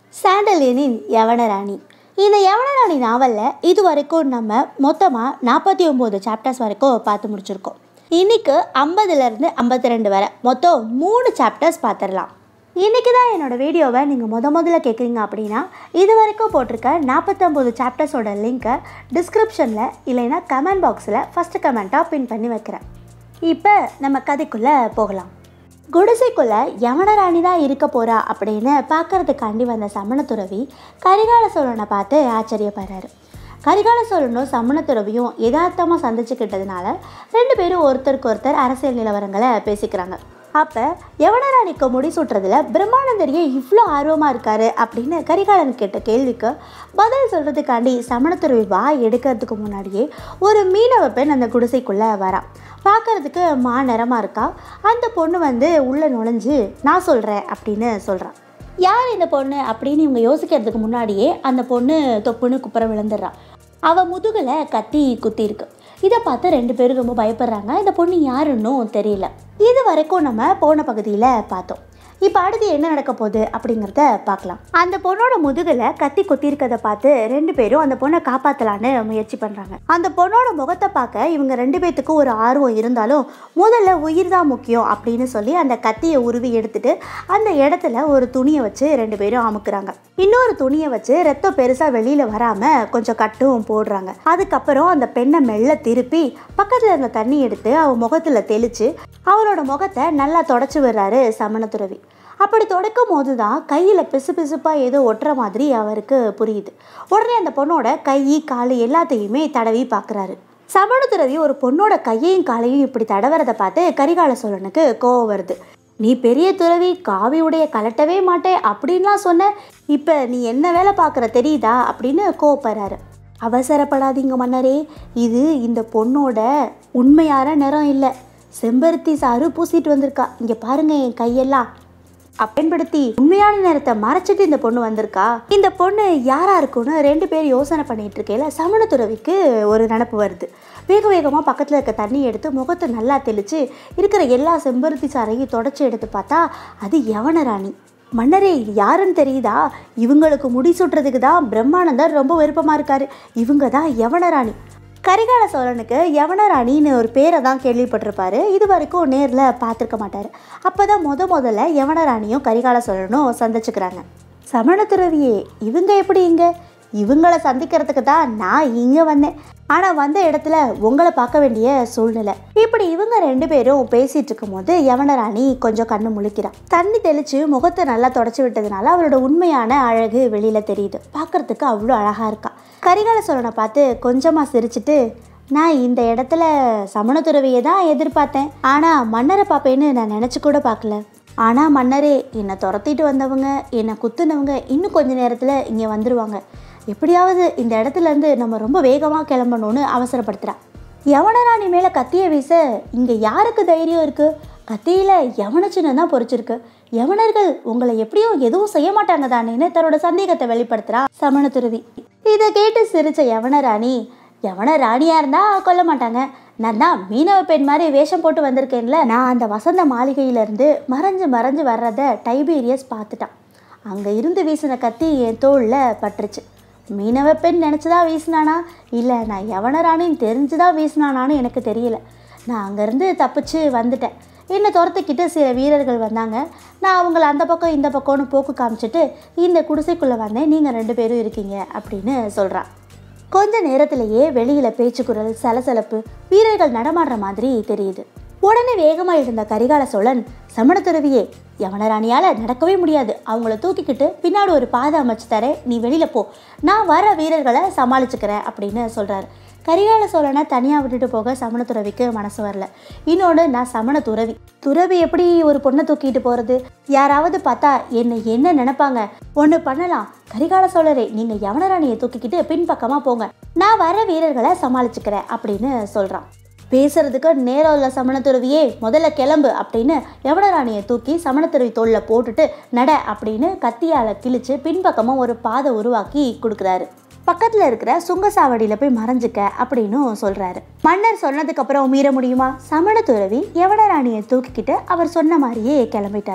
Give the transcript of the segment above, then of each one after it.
சாண்டலியனின் யவனராணி இந்த யவனராணி நாவலில் இது வரைக்கும் நம்ம மொத்தமாக நாற்பத்தி ஒம்பது சாப்டர்ஸ் வரைக்கும் பார்த்து முடிச்சிருக்கோம் இன்னைக்கு ஐம்பதுலேருந்து ஐம்பத்தி ரெண்டு வரை மொத்தம் மூணு சாப்டர்ஸ் பார்த்துடலாம் இன்றைக்கி தான் என்னோடய வீடியோவை நீங்கள் முத முதல்ல கேட்குறீங்க அப்படின்னா இது வரைக்கும் போட்டிருக்க நாற்பத்தொம்போது சாப்டர்ஸோட லிங்க்கை டிஸ்கிரிப்ஷனில் இல்லைன்னா கமெண்ட் பாக்ஸில் ஃபஸ்ட்டு கமெண்ட்டாக பின் பண்ணி வைக்கிறேன் இப்போ நம்ம கதைக்குள்ளே போகலாம் குடிசைக்குள்ள யமனராணி தான் இருக்க போறா அப்படின்னு பார்க்கறதுக்காண்டி வந்த சமணத்துறவி கரிகால சோழனை பார்த்து ஆச்சரியப்படுறாரு கரிகால சோழனும் சமணத்துறவியும் யதார்த்தமாக சந்திச்சுக்கிட்டதுனால ரெண்டு பேரும் ஒருத்தருக்கு ஒருத்தர் அரசியல் நிலவரங்களை பேசிக்கிறாங்க அப்போ யவனராணிக்கு முடி சுட்டுறதுல பிரம்மானந்தரியே இவ்வளோ ஆர்வமாக இருக்காரு அப்படின்னு கரிகாலன் கேட்ட கேள்விக்கு பதில் சொல்கிறதுக்காண்டி சமணத்துறவி வாய் எடுக்கிறதுக்கு முன்னாடியே ஒரு மீனவ பெண் அந்த குடிசைக்குள்ளே வரா பார்க்கறதுக்கு மா நிறமாக இருக்கா அந்த பொண்ணு வந்து உள்ளே நுழைஞ்சு நான் சொல்கிறேன் அப்படின்னு சொல்கிறான் யார் இந்த பொண்ணு அப்படின்னு இவங்க யோசிக்கிறதுக்கு முன்னாடியே அந்த பொண்ணு தொப்புன்னு குப்புற விழுந்துடுறா அவள் முதுகில் கத்தி குத்தி இருக்கு இதை பார்த்து ரெண்டு பேரும் ரொம்ப பயப்படுறாங்க இந்த பொண்ணு யாருன்னும் தெரியல இது வரைக்கும் நம்ம போன பகுதியில் பார்த்தோம் இப்போ அடுத்து என்ன நடக்க போகுது அப்படிங்கிறத பார்க்கலாம் அந்த பொண்ணோட முதுகில் கத்தி கொத்திருக்கதை பார்த்து ரெண்டு பேரும் அந்த பொண்ணை காப்பாற்றலான்னு முயற்சி பண்ணுறாங்க அந்த பொண்ணோட முகத்தை பார்க்க இவங்க ரெண்டு பேத்துக்கும் ஒரு ஆர்வம் இருந்தாலும் முதல்ல உயிர் தான் முக்கியம் அப்படின்னு சொல்லி அந்த கத்தியை உருவி எடுத்துட்டு அந்த இடத்துல ஒரு துணியை வச்சு ரெண்டு பேரும் அமுக்குறாங்க இன்னொரு துணியை வச்சு ரத்தம் பெருசாக வெளியில் வராமல் கொஞ்சம் கட்டும் போடுறாங்க அதுக்கப்புறம் அந்த பெண்ணை மெல்ல திருப்பி பக்கத்தில் இருந்த தண்ணி எடுத்து அவ முகத்தில் தெளித்து அவளோட முகத்தை நல்லா தொடச்சி விடுறாரு சமணத்துறவி அப்படி தொடக்கும் போது தான் கையில் பிசு பிசுப்பாக ஏதோ ஒட்டுற மாதிரி அவருக்கு புரியுது உடனே அந்த பொண்ணோட கை கால் எல்லாத்தையுமே தடவி பார்க்குறாரு சமணத்துறவி ஒரு பொண்ணோட கையையும் காலையும் இப்படி தடவறதை பார்த்து கரிகால சோழனுக்கு கோவம் வருது நீ பெரிய துறவி காவி உடைய கலட்டவே மாட்டேன் அப்படின்லாம் சொன்ன இப்போ நீ என்ன வேலை பார்க்குற தெரியுதா அப்படின்னு கோவப்படுறாரு அவசரப்படாதீங்க மன்னரே இது இந்த பொண்ணோட உண்மையான நிறம் இல்லை செம்பருத்தி சாறு பூசிட்டு வந்திருக்கா இங்கே பாருங்க என் கையெல்லாம் பயன்படுத்தி உண்மையான நேரத்தை மறைச்சிட்டு இந்த பொண்ணு வந்திருக்கா இந்த பொண்ணு யாரா இருக்கும்னு ரெண்டு பேர் யோசனை பண்ணிட்டு இருக்கையில சமணத்துறவிக்கு ஒரு நினப்பு வருது வேக வேகமாக பக்கத்தில் இருக்க தண்ணி எடுத்து முகத்தை நல்லா தெளித்து இருக்கிற எல்லா செம்பருத்தி சாறையும் தொடச்சி எடுத்து பார்த்தா அது யவனராணி மன்னரே இது யாருன்னு தெரியுதா இவங்களுக்கு முடி சுட்டுறதுக்கு தான் பிரம்மானந்தர் ரொம்ப விருப்பமாக இருக்காரு இவங்க தான் யவனராணி கரிகால சோழனுக்கு யவனராணின்னு ஒரு பேரை தான் கேள்விப்பட்டிருப்பாரு இது வரைக்கும் நேரில் பார்த்துருக்க மாட்டார் அப்போ தான் முத முதல்ல யவனராணியும் கரிகால சோழனும் சந்திச்சுக்கிறாங்க சமணத்துறவியே இவங்க எப்படி இங்கே இவங்களை சந்திக்கிறதுக்கு தான் நான் இங்கே வந்தேன் ஆனால் வந்த இடத்துல உங்களை பார்க்க வேண்டிய சூழ்நிலை இப்படி இவங்க ரெண்டு பேரும் பேசிட்டு இருக்கும்போது யவனராணி கொஞ்சம் கண்ணு முழிக்கிறான் தண்ணி தெளித்து முகத்தை நல்லா தொடச்சி விட்டதுனால அவளோட உண்மையான அழகு வெளியில் தெரியுது பார்க்கறதுக்கு அவ்வளோ அழகாக இருக்கா கரிகால சோழனை பார்த்து கொஞ்சமாக சிரிச்சிட்டு நான் இந்த இடத்துல சமணத்துறவியை தான் எதிர்பார்த்தேன் ஆனால் மன்னரை பார்ப்பேன்னு நான் நினச்சி கூட பார்க்கல ஆனால் மன்னரே என்னை துரத்திட்டு வந்தவங்க என்னை குத்துனவங்க இன்னும் கொஞ்ச நேரத்தில் இங்கே வந்துடுவாங்க எப்படியாவது இந்த இடத்துல இருந்து நம்ம ரொம்ப வேகமாக கிளம்பணும்னு அவசரப்படுத்துகிறா யவனராணி மேலே கத்தியை வீச இங்கே யாருக்கு தைரியம் இருக்குது கத்தியில் யவன சின்னம் தான் பொறிச்சிருக்கு யவனர்கள் உங்களை எப்படியும் எதுவும் செய்ய மாட்டாங்க தானேன்னு தன்னோட சந்தேகத்தை வெளிப்படுத்துகிறா சமணத்துருவி இதை கேட்டு சிரிச்ச யவனராணி யவன ராணியாக இருந்தால் கொல்ல மாட்டாங்க நான் தான் மீனவ பெண் மாதிரி வேஷம் போட்டு வந்திருக்கேன்ல நான் அந்த வசந்த மாளிகையிலேருந்து மறைஞ்சு மறைஞ்சு வர்றதை டைபீரியஸ் பார்த்துட்டான் அங்கே இருந்து வீசின கத்தி என் தோளில் பட்டுருச்சு மீனவ பெண் நினச்சிதான் வீசினானா இல்லை நான் யவனராணின்னு தெரிஞ்சுதான் வீசினானான்னு எனக்கு தெரியல நான் அங்கேருந்து தப்பிச்சு வந்துட்டேன் என்னை துரத்துக்கிட்டு சில வீரர்கள் வந்தாங்க நான் அவங்கள அந்த பக்கம் இந்த பக்கம்னு போக்கு காமிச்சிட்டு இந்த குடிசைக்குள்ளே வந்தேன் நீங்கள் ரெண்டு பேரும் இருக்கீங்க அப்படின்னு சொல்கிறான் கொஞ்ச நேரத்திலேயே வெளியில் பேச்சுக்குரல் சலசலப்பு வீரர்கள் நடமாடுற மாதிரி தெரியுது உடனே வேகமாக இருந்த கரிகால சோழன் சமணத்துறவியே யவனராணியால் நடக்கவே முடியாது அவங்கள தூக்கிக்கிட்டு பின்னாடி ஒரு பாதை அமைச்சு தரேன் நீ வெளியில் போ நான் வர வீரர்களை சமாளிச்சுக்கிறேன் அப்படின்னு சொல்கிறாரு கரிகால சோழனை தனியாக விட்டுட்டு போக சமண துறவிக்கு மனசு வரல இன்னொன்று நான் சமண துறவி துறவி எப்படி ஒரு பொண்ணை தூக்கிட்டு போகிறது யாராவது பார்த்தா என்னை என்ன நினைப்பாங்க ஒன்று பண்ணலாம் கரிகால சோழரே நீங்கள் யவனராணியை தூக்கிக்கிட்டு பின்பக்கமாக போங்க நான் வர வீரர்களை சமாளிச்சுக்கிறேன் அப்படின்னு சொல்கிறான் பேசுறதுக்கு நேரம் உள்ள சமணத்துறவியே முதல்ல கிளம்பு அப்படின்னு யவனராணியை தூக்கி சமணத்துறவி தோளில் போட்டுட்டு நட அப்படின்னு கத்தியால் கிழிச்சு பின்பக்கமாக ஒரு பாதை உருவாக்கி கொடுக்குறாரு பக்கத்தில் இருக்கிற சுங்கசாவடியில் போய் மறைஞ்சிக்க அப்படின்னு சொல்கிறாரு மன்னர் சொன்னதுக்கப்புறம் மீற முடியுமா சமண துறவி யவனராணியை தூக்கிக்கிட்டு அவர் சொன்ன மாதிரியே கிளம்பிட்டாரு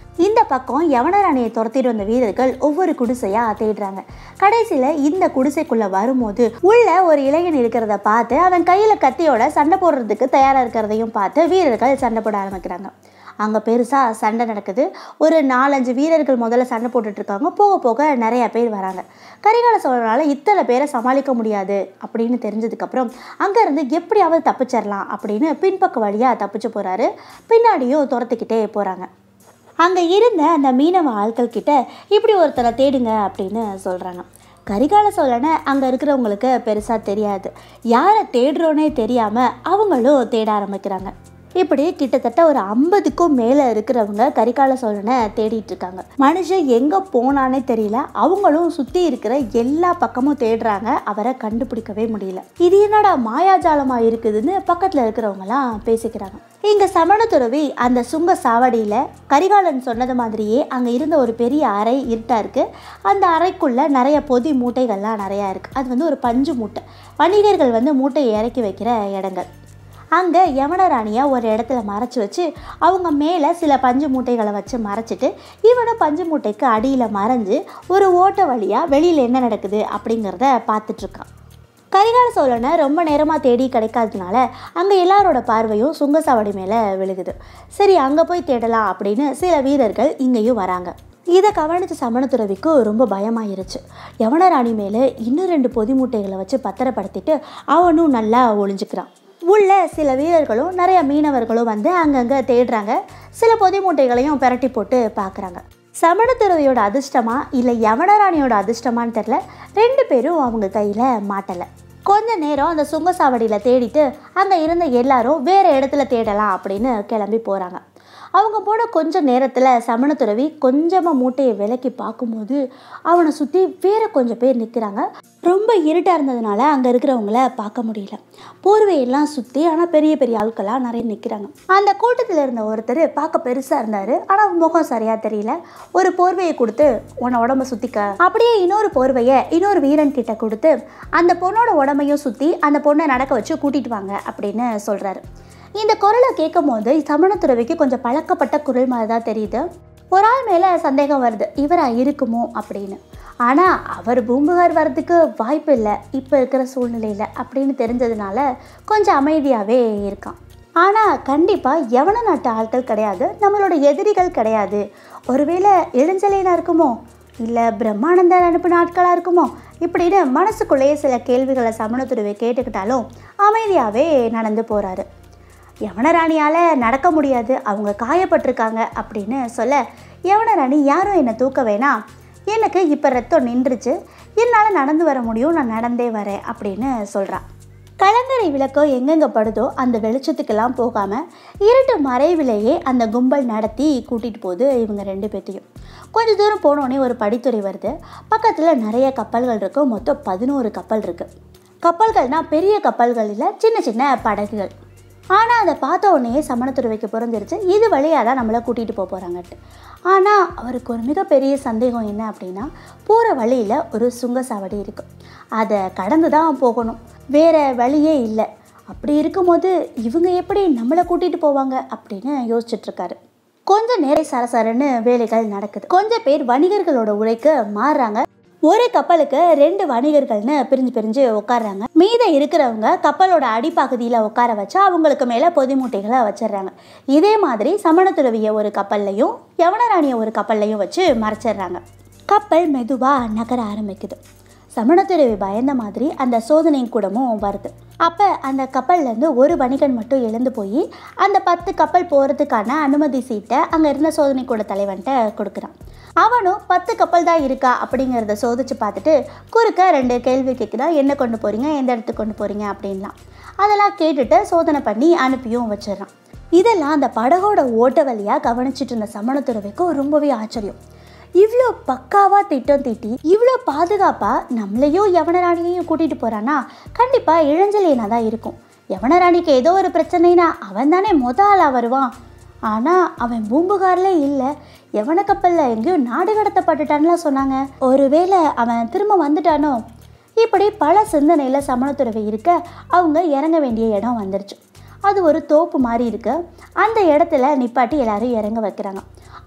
இந்த பக்கம் யவனராணியை துரத்திட்டு வந்த வீரர்கள் ஒவ்வொரு குடிசையா தேடுறாங்க கடைசியில இந்த குடிசைக்குள்ள வரும்போது உள்ள ஒரு இளைஞன் இருக்கிறத பார்த்து அவன் கையில கத்தியோட சண்டை போடுறதுக்கு தயாரா இருக்கிறதையும் பார்த்து வீரர்கள் சண்டை போட ஆரம்பிக்கிறாங்க அங்கே பெருசாக சண்டை நடக்குது ஒரு நாலஞ்சு வீரர்கள் முதல்ல சண்டை போட்டுட்டு இருக்காங்க போக போக நிறைய பேர் வராங்க கரிகால சோழனால் இத்தனை பேரை சமாளிக்க முடியாது அப்படின்னு தெரிஞ்சதுக்கப்புறம் அங்கேருந்து எப்படியாவது தப்பிச்சிடலாம் அப்படின்னு பின்பக்க வழியாக தப்பிச்சு போகிறாரு பின்னாடியும் துரத்திக்கிட்டே போகிறாங்க அங்கே இருந்த அந்த மீனவ ஆட்கள் கிட்ட இப்படி ஒருத்தரை தேடுங்க அப்படின்னு சொல்கிறாங்க கரிகால சோழனை அங்கே இருக்கிறவங்களுக்கு பெருசாக தெரியாது யாரை தேடுறோன்னே தெரியாமல் அவங்களும் தேட ஆரம்பிக்கிறாங்க இப்படி கிட்டத்தட்ட ஒரு ஐம்பதுக்கும் மேலே இருக்கிறவங்க கரிகால சோழனை தேடிட்டு இருக்காங்க மனுஷன் எங்கே போனானே தெரியல அவங்களும் சுற்றி இருக்கிற எல்லா பக்கமும் தேடுறாங்க அவரை கண்டுபிடிக்கவே முடியல இது என்னடா மாயாஜாலமாக இருக்குதுன்னு பக்கத்தில் இருக்கிறவங்கலாம் பேசிக்கிறாங்க இங்கே சமணத்துறவி அந்த சுங்க சாவடியில் கரிகாலன் சொன்னது மாதிரியே அங்கே இருந்த ஒரு பெரிய அறை இருட்டாக இருக்குது அந்த அறைக்குள்ளே நிறைய பொதி மூட்டைகள்லாம் நிறையா இருக்குது அது வந்து ஒரு பஞ்சு மூட்டை வணிகர்கள் வந்து மூட்டையை இறக்கி வைக்கிற இடங்கள் அங்கே யமனராணியை ஒரு இடத்துல மறைச்சி வச்சு அவங்க மேலே சில பஞ்சு மூட்டைகளை வச்சு மறைச்சிட்டு இவனும் பஞ்சு மூட்டைக்கு அடியில் மறைஞ்சு ஒரு ஓட்ட வழியாக வெளியில் என்ன நடக்குது அப்படிங்கிறத பார்த்துட்ருக்கான் கரிகால சோழனை ரொம்ப நேரமாக தேடி கிடைக்காததுனால அங்கே எல்லாரோட பார்வையும் சுங்கசாவடி மேலே விழுகுது சரி அங்கே போய் தேடலாம் அப்படின்னு சில வீரர்கள் இங்கேயும் வராங்க இதை கவனித்த சமணத்துறவிக்கு ரொம்ப பயமாயிருச்சு யவனராணி மேலே இன்னும் ரெண்டு பொதி மூட்டைகளை வச்சு பத்திரப்படுத்திட்டு அவனும் நல்லா ஒளிஞ்சுக்கிறான் உள்ள சில வீரர்களும் நிறைய மீனவர்களும் வந்து அங்கங்கே தேடுறாங்க சில பொதி மூட்டைகளையும் பிரட்டி போட்டு பார்க்குறாங்க சமணத்துறவியோட அதிர்ஷ்டமா இல்லை யவனராணியோட அதிர்ஷ்டமான்னு தெரில ரெண்டு பேரும் அவங்க கையில் மாட்டலை கொஞ்ச நேரம் அந்த சுங்கசாவடியில் தேடிட்டு அங்கே இருந்த எல்லாரும் வேறு இடத்துல தேடலாம் அப்படின்னு கிளம்பி போகிறாங்க அவங்க போன கொஞ்ச நேரத்தில் சமணத்துறவி கொஞ்சமாக மூட்டையை விலக்கி பார்க்கும்போது அவனை சுற்றி வேற கொஞ்சம் பேர் நிற்கிறாங்க ரொம்ப இருட்டாக இருந்ததுனால அங்கே இருக்கிறவங்கள பார்க்க முடியல போர்வையெல்லாம் சுற்றி ஆனால் பெரிய பெரிய ஆட்களாக நிறைய நிற்கிறாங்க அந்த கூட்டத்தில் இருந்த ஒருத்தர் பார்க்க பெருசாக இருந்தார் ஆனால் முகம் சரியாக தெரியல ஒரு போர்வையை கொடுத்து உன்னை உடம்ப சுற்றிக்க அப்படியே இன்னொரு போர்வையை இன்னொரு வீரன் கிட்ட கொடுத்து அந்த பொண்ணோட உடம்பையும் சுற்றி அந்த பொண்ணை நடக்க வச்சு கூட்டிட்டு வாங்க அப்படின்னு சொல்கிறாரு இந்த குரலை கேட்கும் போது சமணத்துறவிக்கு கொஞ்சம் பழக்கப்பட்ட குரல் மாதிரி தான் தெரியுது ஒரு ஆள் மேலே சந்தேகம் வருது இவரா இருக்குமோ அப்படின்னு ஆனால் அவர் பூம்புகார் வர்றதுக்கு வாய்ப்பு இல்லை இப்போ இருக்கிற சூழ்நிலையில் அப்படின்னு தெரிஞ்சதுனால கொஞ்சம் அமைதியாகவே இருக்கான் ஆனால் கண்டிப்பாக யவன நாட்டு ஆட்கள் கிடையாது நம்மளோட எதிரிகள் கிடையாது ஒருவேளை இளஞ்சலைனா இருக்குமோ இல்லை பிரம்மானந்தர் அனுப்பின ஆட்களாக இருக்குமோ இப்படின்னு மனசுக்குள்ளேயே சில கேள்விகளை சமணத்துறவை கேட்டுக்கிட்டாலும் அமைதியாகவே நடந்து போகிறாரு யவனராணியால் நடக்க முடியாது அவங்க காயப்பட்டிருக்காங்க அப்படின்னு சொல்ல யவனராணி யாரும் என்னை தூக்க வேணாம் எனக்கு இப்போ ரத்தம் நின்றுச்சு என்னால் நடந்து வர முடியும் நான் நடந்தே வரேன் அப்படின்னு சொல்கிறான் கலங்கரை விளக்கம் எங்கெங்கே படுதோ அந்த வெளிச்சத்துக்கெல்லாம் போகாமல் இருட்டு மறைவிலேயே அந்த கும்பல் நடத்தி கூட்டிகிட்டு போகுது இவங்க ரெண்டு பேர்த்தையும் கொஞ்ச தூரம் போனோடனே ஒரு படித்துறை வருது பக்கத்தில் நிறைய கப்பல்கள் இருக்கு மொத்தம் பதினோரு கப்பல் இருக்குது கப்பல்கள்னால் பெரிய கப்பல்கள் இல்லை சின்ன சின்ன படகுகள் ஆனால் அதை பார்த்த உடனே சமணத்துறவைக்கு பிறந்துருச்சு இது வழியாக தான் நம்மளை கூட்டிகிட்டு போக போகிறாங்கட்டு ஆனால் அவருக்கு ஒரு மிகப்பெரிய சந்தேகம் என்ன அப்படின்னா போகிற வழியில் ஒரு சுங்கசாவடி இருக்குது அதை கடந்து தான் போகணும் வேறு வழியே இல்லை அப்படி இருக்கும்போது இவங்க எப்படி நம்மளை கூட்டிகிட்டு போவாங்க அப்படின்னு யோசிச்சுட்ருக்காரு கொஞ்ச நேரம் சரசரன்னு வேலைகள் நடக்குது கொஞ்சம் பேர் வணிகர்களோட உழைக்கு மாறுறாங்க ஒரு கப்பலுக்கு ரெண்டு வணிகர்கள்னு பிரிஞ்சு பிரிஞ்சு உட்காடுறாங்க மீத இருக்கிறவங்க கப்பலோட அடிப்பகுதியில் உட்கார வச்சு அவங்களுக்கு மேலே பொதி மூட்டைகளை வச்சிடுறாங்க இதே மாதிரி சமணத்துறவிய ஒரு கப்பல்லையும் யவனராணிய ஒரு கப்பல்லையும் வச்சு மறைச்சிடுறாங்க கப்பல் மெதுவாக நகர ஆரம்பிக்குது சமணத்துறவி பயந்த மாதிரி அந்த சோதனை கூடமும் வருது அப்போ அந்த கப்பல்லேருந்து ஒரு வணிகன் மட்டும் எழுந்து போய் அந்த பத்து கப்பல் போகிறதுக்கான அனுமதி சீட்டை அங்கே இருந்த சோதனை கூட தலைவன்ட்ட கொடுக்குறான் அவனும் பத்து கப்பல் தான் இருக்கா அப்படிங்கிறத சோதிச்சு பார்த்துட்டு குறுக்க ரெண்டு கேள்வி கேட்குறான் என்ன கொண்டு போகிறீங்க எந்த இடத்துக்கு கொண்டு போகிறீங்க அப்படின்லாம் அதெல்லாம் கேட்டுட்டு சோதனை பண்ணி அனுப்பியும் வச்சிடறான் இதெல்லாம் அந்த படகோட ஓட்ட வழியாக கவனிச்சிட்டு இருந்த சமணத்துறவைக்கு ரொம்பவே ஆச்சரியம் இவ்வளோ பக்காவாக திட்டம் தீட்டி இவ்வளோ பாதுகாப்பாக நம்மளையும் யவனராணியையும் கூட்டிகிட்டு போகிறான்னா கண்டிப்பாக இளஞ்சலியனாக தான் இருக்கும் யவனராணிக்கு ஏதோ ஒரு பிரச்சனைனா அவன் தானே மொத ஆளாக வருவான் ஆனால் அவன் பூம்புகாரில் இல்லை எவன கப்பலில் எங்கேயோ நாடு கடத்தப்பட்டுட்டான்லாம் சொன்னாங்க ஒருவேளை அவன் திரும்ப வந்துட்டானோ இப்படி பல சிந்தனையில் சமணத்துறவை இருக்க அவங்க இறங்க வேண்டிய இடம் வந்துருச்சு அது ஒரு தோப்பு மாதிரி இருக்கு அந்த இடத்துல நிப்பாட்டி எல்லாரும் இறங்க வைக்கிறாங்க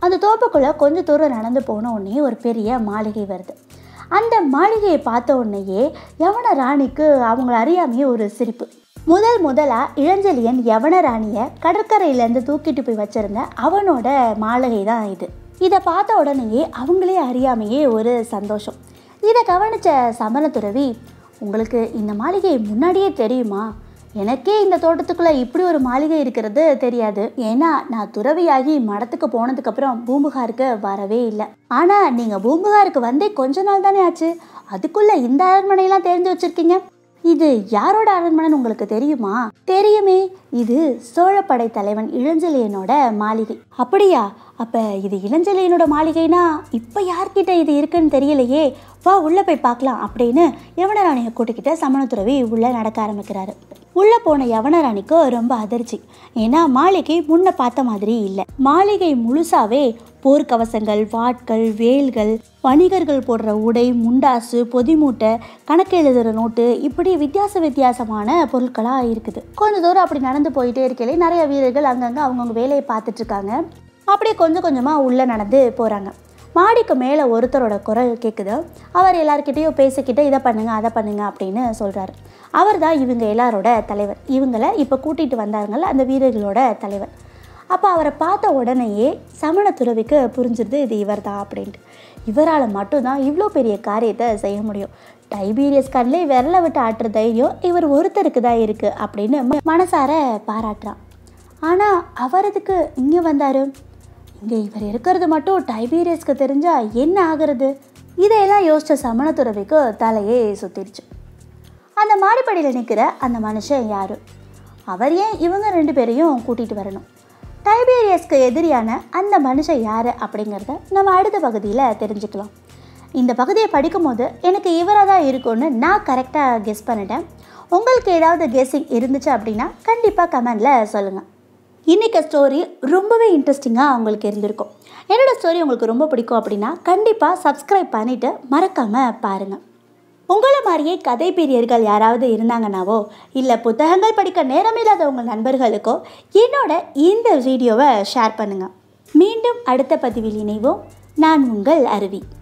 அந்த தோப்புக்குள்ளே கொஞ்சம் தூரம் நடந்து போன உடனே ஒரு பெரிய மாளிகை வருது அந்த மாளிகையை பார்த்த உடனேயே யவன ராணிக்கு அவங்கள அறியாமையே ஒரு சிரிப்பு முதல் முதலாக இளஞ்செழியன் யவன ராணியை கடற்கரையிலேருந்து தூக்கிட்டு போய் வச்சிருந்த அவனோட மாளிகை தான் இது இதை பார்த்த உடனேயே அவங்களே அறியாமையே ஒரு சந்தோஷம் இதை கவனித்த சமணத்துறவி உங்களுக்கு இந்த மாளிகை முன்னாடியே தெரியுமா எனக்கே இந்த தோட்டத்துக்குள்ளே இப்படி ஒரு மாளிகை இருக்கிறது தெரியாது ஏன்னா நான் துறவியாகி மடத்துக்கு போனதுக்கப்புறம் பூம்புகாருக்கு வரவே இல்லை ஆனால் நீங்கள் பூம்புகாருக்கு வந்தே கொஞ்ச நாள் தானே ஆச்சு அதுக்குள்ளே இந்த அரண்மனையெல்லாம் தெரிஞ்சு வச்சுருக்கீங்க இது யாரோட அரண்மனைன்னு உங்களுக்கு தெரியுமா தெரியுமே இது சோழப்படை தலைவன் இளஞ்செழியனோட மாளிகை அப்படியா அப்போ இது இளஞ்செழியனோட மாளிகைனா இப்போ யார்கிட்ட இது இருக்குன்னு தெரியலையே வா உள்ளே போய் பார்க்கலாம் அப்படின்னு யவனராணியை கூட்டிக்கிட்ட சமணத்துறவி உள்ளே நடக்க ஆரம்பிக்கிறாரு உள்ளே போன யவனராணிக்கு ரொம்ப அதிர்ச்சி ஏன்னா மாளிகை முன்ன பார்த்த மாதிரி இல்லை மாளிகை முழுசாவே போர்க்கவசங்கள் வாட்கள் வேல்கள் வணிகர்கள் போடுற உடை முண்டாசு பொதிமூட்டை கணக்கு எழுதுகிற நோட்டு இப்படி வித்தியாச வித்தியாசமான பொருட்களாக இருக்குது கொஞ்ச தூரம் அப்படி நடந்து போயிட்டே இருக்கையிலே நிறைய வீரர்கள் அங்கங்கே அவங்கவுங்க வேலையை பார்த்துட்டு இருக்காங்க அப்படியே கொஞ்சம் கொஞ்சமாக உள்ளே நடந்து போகிறாங்க மாடிக்கு மேலே ஒருத்தரோட குரல் கேட்குது அவர் எல்லார்கிட்டேயும் பேசிக்கிட்டு இதை பண்ணுங்க அதை பண்ணுங்க அப்படின்னு சொல்கிறாரு அவர் தான் இவங்க எல்லாரோட தலைவர் இவங்களை இப்போ கூட்டிகிட்டு வந்தாங்கல்ல அந்த வீரர்களோட தலைவர் அப்போ அவரை பார்த்த உடனேயே சமண துறவிக்கு புரிஞ்சிருது இது இவர் தான் அப்படின்ட்டு இவரால் மட்டும்தான் இவ்வளோ பெரிய காரியத்தை செய்ய முடியும் டைபீரியஸ் கண்ணிலே விரல விட்டு ஆட்டுற தைரியம் இவர் ஒருத்தருக்கு தான் இருக்குது அப்படின்னு ம- மனசார பாராட்டுறான் ஆனால் அவர் எதுக்கு இங்கே வந்தார் இங்கே இவர் இருக்கிறது மட்டும் டைபீரியஸ்க்கு தெரிஞ்சால் என்ன ஆகுறது இதையெல்லாம் யோசித்த சமணத்துறவிக்கு தலையே சுத்திருச்சு அந்த மாடிப்படியில் நிற்கிற அந்த மனுஷன் யார் அவர் ஏன் இவங்க ரெண்டு பேரையும் கூட்டிகிட்டு வரணும் டைபீரியஸ்க்கு எதிரியான அந்த மனுஷன் யார் அப்படிங்கிறத நம்ம அடுத்த பகுதியில் தெரிஞ்சுக்கலாம் இந்த பகுதியை படிக்கும்போது எனக்கு இவராக தான் இருக்கும்னு நான் கரெக்டாக கெஸ் பண்ணிட்டேன் உங்களுக்கு ஏதாவது கெஸ்ஸிங் இருந்துச்சு அப்படின்னா கண்டிப்பாக கமெண்டில் சொல்லுங்கள் இன்றைக்கி ஸ்டோரி ரொம்பவே இன்ட்ரெஸ்டிங்காக உங்களுக்கு இருந்திருக்கும் என்னோடய ஸ்டோரி உங்களுக்கு ரொம்ப பிடிக்கும் அப்படின்னா கண்டிப்பாக சப்ஸ்கிரைப் பண்ணிவிட்டு மறக்காமல் பாருங்கள் உங்களை மாதிரியே கதை பிரியர்கள் யாராவது இருந்தாங்கனாவோ இல்லை புத்தகங்கள் படிக்க நேரமில்லாத உங்கள் நண்பர்களுக்கோ என்னோட இந்த வீடியோவை ஷேர் பண்ணுங்கள் மீண்டும் அடுத்த பதிவில் இணைவோம் நான் உங்கள் அருவி